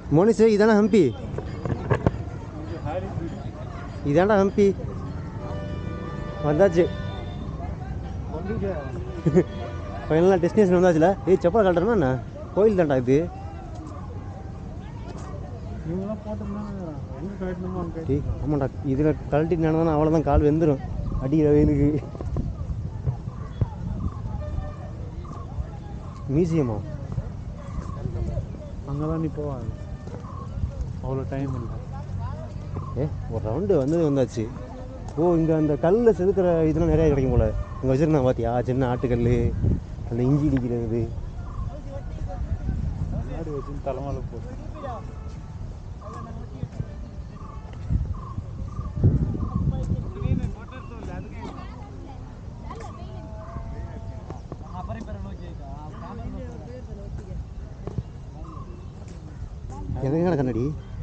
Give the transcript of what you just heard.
மோனிஷ் இதானே ஹம்பி இதாண்டா ஹம்பி வந்தாச்சு ஃபைனலாக டெஸ்டினேஷன் வந்தாச்சுல ஏய் செப்பல் கட்டுறமா என்ன கோயில் தான்டா இது இவங்களாம் போட்டோம்னா எங்கே கட்டணுமோ அங்கே ஏய் ஆமாண்டா இதில் கழட்டி நடந்தானா அவ்வளோதான் கால் வெந்துடும் அடிக்கிற வெயிலுக்கு மியூசியமா அங்கே தான் நீ போவாது அவ்வளோ டைம் இல்லை ஏ ஒரு ரவுண்டு வந்தது வந்தாச்சு ஓ இங்கே அந்த கல்லில் செதுக்கிற இதெல்லாம் நிறையா கிடைக்கும் போல இங்கே வச்சுருந்தேன் பார்த்தியா சின்ன ஆட்டுக்கல் அந்த இஞ்சி இடிக்கிறது முன்னாடி வச்சு தலைமையில போ எதுக்கான கண்ணாடி